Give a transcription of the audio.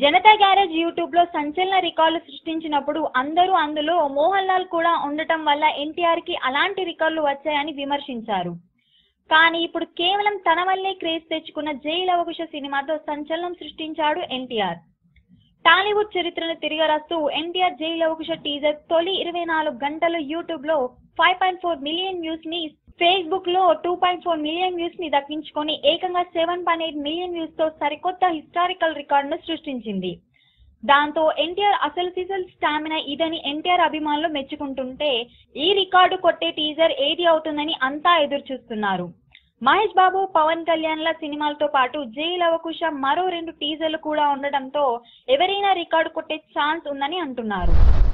Janata garage YouTube లో సంచలన రికార్డులు సృష్టించినప్పుడు అందరూ అందులో మోహన్ లాల్ కూడా ఉండటం వల్ల ఎన్టీఆర్ కి అలాంటి రికార్డులు వచ్చాయని విమర్శించారు కానీ ఇప్పుడు కేవలం తన వల్లే క్రేజ్ తెచ్చుకున్న జై లవకుశ సినిమాతో సంచలనం సృష్టించాడు ఎన్టీఆర్ టాలీవుడ్ చరిత్రను తిరగరాస్తూ ఎన్టీఆర్ జై లవకుశ టీజర్ తొలి ఇరవై నాలుగు గంటలు యూట్యూబ్ లో five point four million views ని ఫేస్బుక్ లో two point four million views ని దక్కించుకొని ఏకంగా seven point eight million views తో సరికొత్త హిస్టారికల్ రికార్డును సృష్టించింది దాంతో ఎన్టీఆర్ అసలు సిసల్ స్టామినా ఇదని ఎన్టీఆర్ అభిమానులు మెచ్చుకుంటుంటే ఈ రికార్డు కొట్టే టీజర్ ఏది అవుతుందని అంతా ఎదురు చూస్తున్నారు మహేష్ బాబు పవన్ కళ్యాణ్ల సినిమాలతో పాటు జై లవకుశ మరో రెండు టీజర్లు కూడా ఉండడంతో ఎవరైనా రికార్డు కొట్టే ఛాన్స్ ఉందని అంటున్నారు